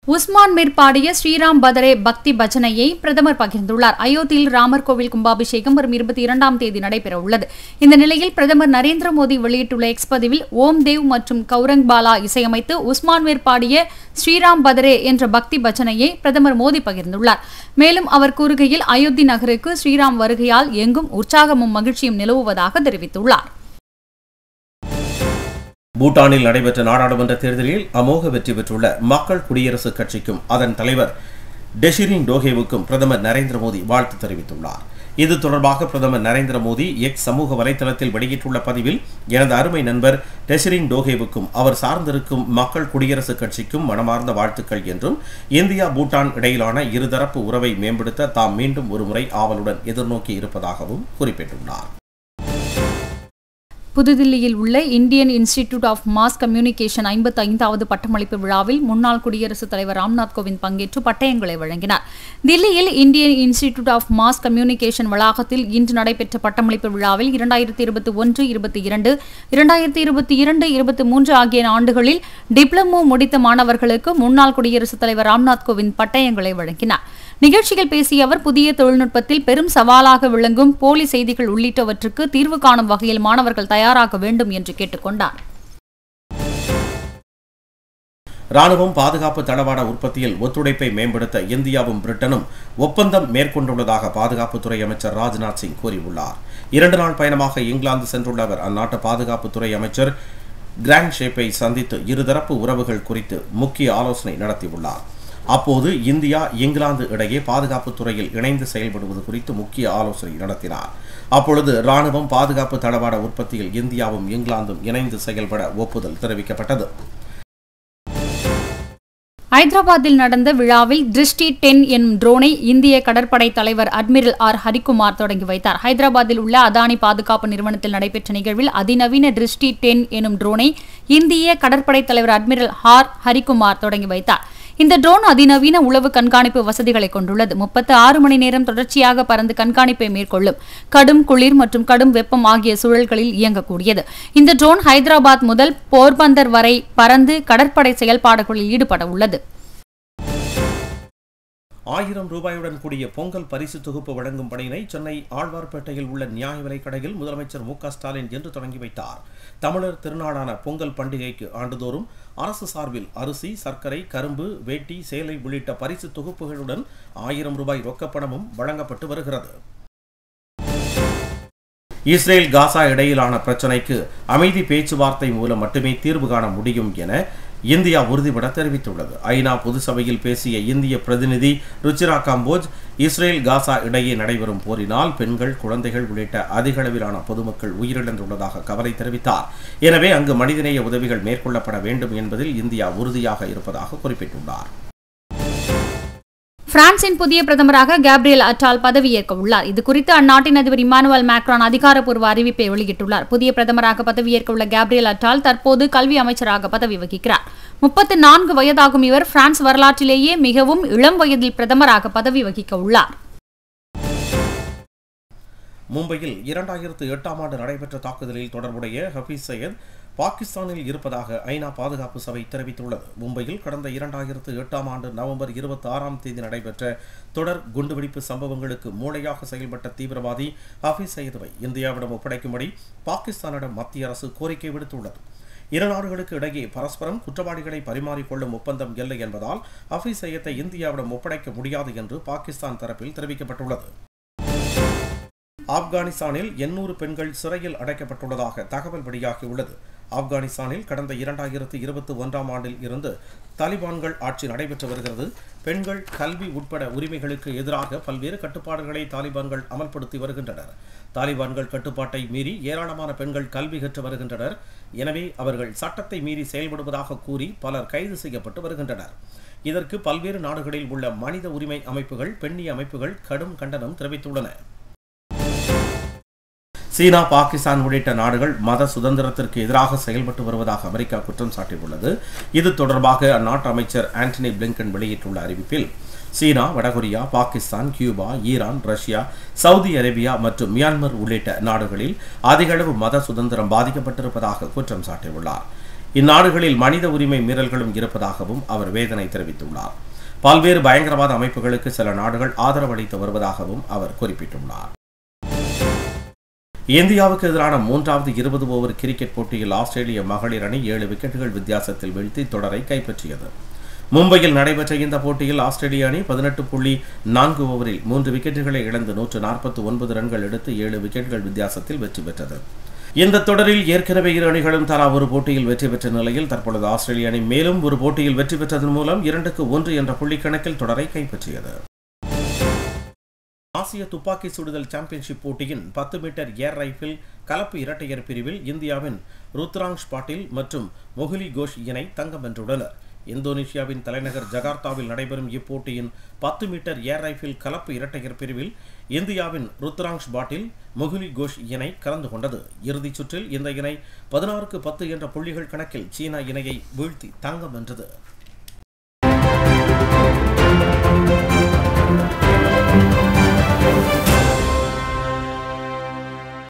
உஸ்மான் மீர் பாடிய ஸ்ரீராம் பதரே பக்தி பஜனையை பிரதமர் பகிர்ந்துள்ளார் அயோத்தியில் ராமர் கோவில் கும்பாபிஷேகம் வரும் இருபத்தி இரண்டாம் தேதி நடைபெற உள்ளது இந்த நிலையில் பிரதமர் நரேந்திர மோடி வெளியிட்டுள்ள எக்ஸ் பதிவில் ஓம் தேவ் மற்றும் கௌரங் பாலா இசையமைத்து உஸ்மான் மீர் பாடிய ஸ்ரீராம் பதரே என்ற பக்தி பஜனையை பிரதமர் மோடி பகிர்ந்துள்ளார் மேலும் அவர் கூறுகையில் அயோத்தி நகருக்கு ஸ்ரீராம் வருகையால் எங்கும் உற்சாகமும் மகிழ்ச்சியும் நிலவுவதாக தெரிவித்துள்ளார் பூட்டானில் நடைபெற்ற நாடாளுமன்ற தேர்தலில் அமோக வெற்றி பெற்றுள்ள மக்கள் குடியரசுக் கட்சிக்கும் அதன் தலைவர் டெஷிரிங் டோகேவுக்கும் பிரதமர் நரேந்திர மோடி வாழ்த்து தெரிவித்துள்ளார் இது தொடர்பாக பிரதமர் நரேந்திர மோடி எக்ஸ் சமூக வலைதளத்தில் வெளியிட்டுள்ள பதிவில் எனது அருமை நண்பர் டெஷிரிங் டோகேவுக்கும் அவர் சார்ந்திருக்கும் மக்கள் குடியரசுக் கட்சிக்கும் மனமார்ந்த வாழ்த்துக்கள் என்றும் இந்தியா பூட்டான் இடையிலான இருதரப்பு உறவை மேம்படுத்த தாம் மீண்டும் ஒருமுறை ஆவலுடன் எதிர்நோக்கி இருப்பதாகவும் குறிப்பிட்டுள்ளார் புதுதில்லியில் உள்ள Indian Institute of Mass Communication ஐம்பத்தி ஐந்தாவது பட்டமளிப்பு விழாவில் முன்னாள் குடியரசுத் தலைவர் ராம்நாத் கோவிந்த் பங்கேற்று பட்டயங்களை வழங்கினார் தில்லியில் Indian Institute of Mass Communication வளாகத்தில் இன்று நடைபெற்ற பட்டமளிப்பு விழாவில் இரண்டாயிரத்தி இருபத்தி ஒன்று இருபத்தி இரண்டு இரண்டாயிரத்தி இருபத்தி இரண்டு இருபத்தி மூன்று ஆகிய ஆண்டுகளில் டிப்ளமோ முடித்த மாணவர்களுக்கு முன்னாள் குடியரசுத் தலைவர் ராம்நாத் கோவிந்த் பட்டயங்களை வழங்கினார் நிகழ்ச்சியில் பேசிய அவர் புதிய தொழில்நுட்பத்தில் பெரும் சவாலாக விளங்கும் போலி செய்திகள் உள்ளிட்டவற்றுக்கு தீர்வு காணும் வகையில் மாணவர்கள் தயாராக வேண்டும் என்று கேட்டுக்கொண்டார் ராணுவம் பாதுகாப்பு தளவாட உற்பத்தியில் ஒத்துழைப்பை மேம்படுத்த இந்தியாவும் பிரிட்டனும் ஒப்பந்தம் மேற்கொண்டுள்ளதாக பாதுகாப்புத்துறை அமைச்சர் ராஜ்நாத் சிங் கூறியுள்ளார் இரண்டு நாள் பயணமாக இங்கிலாந்து சென்றுள்ள அவர் அந்நாட்டு பாதுகாப்புத்துறை அமைச்சர் கிராண்ட் ஷேப்பை சந்தித்து இருதரப்பு உறவுகள் குறித்து முக்கிய ஆலோசனை நடத்தியுள்ளார் அப்போது இந்தியா இங்கிலாந்து இடையே பாதுகாப்பு துறையில் இணைந்து செயல்படுவது குறித்து முக்கிய ஆலோசனை நடத்தினார் அப்பொழுது ராணுவம் பாதுகாப்பு தளவாட உற்பத்தியில் இந்தியாவும் இங்கிலாந்தும் இணைந்து செயல்பட ஒப்புதல் தெரிவிக்கப்பட்டது ஐதராபாத்தில் நடந்த விழாவில் திருஷ்டி டென் எனும் ட்ரோனை இந்திய கடற்படை தலைவர் அட்மிரல் ஆர் ஹரிகுமார் தொடங்கி வைத்தார் ஹைதராபாத்தில் உள்ள அதானி பாதுகாப்பு நிறுவனத்தில் நடைபெற்ற நிகழ்வில் அதிநவீன திருஷ்டி டென் எனும் ட்ரோனை இந்திய கடற்படை தலைவர் அட்மிரல் ஆர் ஹரிகுமார் தொடங்கி வைத்தார் இந்த ட்ரோன் அதிநவீன உளவு கண்காணிப்பு வசதிகளை கொண்டுள்ளது முப்பத்து ஆறு மணி நேரம் தொடர்ச்சியாக பறந்து கண்காணிப்பை மேற்கொள்ளும் கடும் குளிர் மற்றும் கடும் வெப்பம் ஆகிய சூழல்களில் இயங்கக்கூடியது இந்த ட்ரோன் ஹைதராபாத் முதல் போர்பந்தர் வரை பறந்து கடற்படை செயல்பாடுகளில் ஈடுபட உள்ளது ஆயிரம் ரூபாயுடன் கூடிய பொங்கல் பரிசு தொகுப்பு வழங்கும் பணியினை சென்னை ஆழ்வார்பேட்டையில் உள்ள நியாய விலைக் கடையில் முதலமைச்சர் மு ஸ்டாலின் இன்று தொடங்கி வைத்தார் தமிழர் திருநாளான பொங்கல் பண்டிகைக்கு ஆண்டுதோறும் அரசு சார்பில் அரிசி சர்க்கரை கரும்பு வேட்டி சேலை உள்ளிட்ட பரிசு தொகுப்புகளுடன் ஆயிரம் ரூபாய் ரொக்கப்பணமும் வழங்கப்பட்டு வருகிறது இஸ்ரேல் காசா இடையிலான பிரச்சினைக்கு அமைதி பேச்சுவார்த்தை மூலம் மட்டுமே தீர்வு காண முடியும் என இந்தியா உறுதிபட தெரிவித்துள்ளது ஐநா பொதுசபையில் பேசிய இந்திய பிரதிநிதி ருச்சிரா காம்போஜ் இஸ்ரேல் காசா இடையே நடைபெறும் போரினால் பெண்கள் குழந்தைகள் உள்ளிட்ட அதிக அளவிலான பொதுமக்கள் உயிரிழந்துள்ளதாக கவலை தெரிவித்தார் எனவே அங்கு மனிதநேய உதவிகள் மேற்கொள்ளப்பட வேண்டும் என்பதில் இந்தியா உறுதியாக இருப்பதாக குறிப்பிட்டுள்ளார் பிரான்சின் புதிய பிரதமராக கேப்ரியல் அட்டால் பதவியேற்க உள்ளார் இது குறித்து அந்நாட்டின் அதிபர் இமானுவல் மேக்ரான் அதிகாரப்பூர்வ அறிவிப்பை வெளியிட்டுள்ளார் புதிய பிரதமராக பதவியேற்க உள்ள கேப்ரியல் அட்டால் தற்போது கல்வி அமைச்சராக பதவி வகிக்கிறார் முப்பத்து நான்கு வயதாகும் இவர் பிரான்ஸ் வரலாற்றிலேயே மிகவும் இளம் வயதில் பிரதமராக பதவி வகிக்க உள்ளார் மும்பையில் இரண்டாயிரத்து எட்டாம் ஆண்டு நடைபெற்ற தாக்குதலில் தொடர்புடைய ஹபீஸ் சையத் பாகிஸ்தானில் இருப்பதாக ஐநா பாதுகாப்பு சபை தெரிவித்துள்ளது மும்பையில் கடந்த இரண்டாயிரத்து எட்டாம் ஆண்டு நவம்பர் இருபத்தி ஆறாம் தேதி நடைபெற்ற தொடர் குண்டுவெடிப்பு சம்பவங்களுக்கு மூளையாக செயல்பட்ட தீவிரவாதி ஹபீஸ் சையதுவை இந்தியாவிடம் ஒப்படைக்கும்படி பாகிஸ்தானிடம் மத்திய அரசு கோரிக்கை விடுத்துள்ளது இரு நாடுகளுக்கு இடையே பரஸ்பரம் குற்றவாளிகளை பரிமாறிக்கொள்ளும் ஒப்பந்தம் இல்லை என்பதால் ஹபீஸ் சையத்தை இந்தியாவிடம் ஒப்படைக்க முடியாது என்று பாகிஸ்தான் தரப்பில் தெரிவிக்கப்பட்டுள்ளது ஆப்கானிஸ்தானில் எண்ணூறு பெண்கள் சிறையில் அடைக்கப்பட்டுள்ளதாக தகவல் வெளியாகியுள்ளது ஆப்கானிஸ்தானில் கடந்த இரண்டாயிரத்து இருபத்தி ஒன்றாம் ஆண்டில் இருந்து தாலிபான்கள் ஆட்சி நடைபெற்று வருகிறது பெண்கள் கல்வி உட்பட உரிமைகளுக்கு எதிராக பல்வேறு கட்டுப்பாடுகளை தாலிபான்கள் அமல்படுத்தி வருகின்றனர் தாலிபான்கள் கட்டுப்பாட்டை மீறி ஏராளமான பெண்கள் கல்வி கற்று வருகின்றனர் எனவே அவர்கள் சட்டத்தை மீறி செயல்படுவதாக கூறி பலர் கைது செய்யப்பட்டு வருகின்றனர் இதற்கு பல்வேறு நாடுகளில் உள்ள மனித உரிமை அமைப்புகள் பெண்ணிய அமைப்புகள் கடும் கண்டனம் தெரிவித்துள்ளன சீனா பாகிஸ்தான் உள்ளிட்ட நாடுகள் மத சுதந்திரத்திற்கு எதிராக செயல்பட்டு வருவதாக அமெரிக்கா குற்றம் சாட்டியுள்ளது இது தொடர்பாக அந்நாட்டு அமைச்சர் ஆண்டனி பிளிங்கன் வெளியிட்டுள்ள அறிவிப்பில் சீனா வடகொரியா Pakistan Cuba Iran Russia Saudi Arabia மற்றும் மியான்மர் உள்ளிட்ட நாடுகளில் அதிகளவு மத சுதந்திரம் பாதிக்கப்பட்டிருப்பதாக குற்றம் சாட்டியுள்ளார் இந்நாடுகளில் மனித உரிமை மீறல்களும் இருப்பதாகவும் அவர் வேதனை தெரிவித்துள்ளார் பல்வேறு பயங்கரவாத அமைப்புகளுக்கு சில நாடுகள் ஆதரவளித்து வருவதாகவும் அவர் குறிப்பிட்டுள்ளார் இந்தியாவுக்கு எதிரான மூன்றாவது இருபது ஓவர் கிரிக்கெட் போட்டியில் ஆஸ்திரேலிய மகளிர் அணி ஏழு விக்கெட்டுகள் வித்தியாசத்தில் வீழ்த்தி தொடரை கைப்பற்றியது மும்பையில் நடைபெற்ற இந்த போட்டியில் ஆஸ்திரேலிய அணி பதினெட்டு புள்ளி நான்கு ஓவரில் மூன்று விக்கெட்டுகளை இழந்து நூற்று நாற்பத்தி ஒன்பது ரன்கள் எடுத்து ஏழு விக்கெட்டுகள் வித்தியாசத்தில் வெற்றி பெற்றது இந்த தொடரில் ஏற்கனவே இரு அணிகளும் தலா ஒரு போட்டியில் வெற்றி பெற்ற நிலையில் தற்பொழுது ஆஸ்திரேலிய அணி மேலும் ஒரு போட்டியில் வெற்றி பெற்றதன் மூலம் இரண்டுக்கு ஒன்று என்ற புள்ளிக்கணக்கில் தொடரை கைப்பற்றியது ஆசிய துப்பாக்கி சுடுதல் சாம்பியன்ஷிப் போட்டியின் பத்து மீட்டர் ஏர் ரைஃபிள் கலப்பு இரட்டையர் பிரிவில் இந்தியாவின் ருத்ராங்ஷ் பாட்டில் மற்றும் மொஹிலி கோஷ் இணை தங்கம் வென்றுள்ளனர் இந்தோனேஷியாவின் தலைநகர் ஜகார்த்தாவில் நடைபெறும் இப்போட்டியின் பத்து மீட்டர் ஏர் ரைஃபிள் கலப்பு இரட்டையர் பிரிவில் இந்தியாவின் ருத்ராங்ஷ் பாட்டில் முகுலி கோஷ் இணை கலந்து கொண்டது இறுதிச் சுற்றில் இந்த இணை பதினாறுக்கு பத்து என்ற புள்ளிகள் கணக்கில் சீனா இணையை வீழ்த்தி தங்கம் வென்றது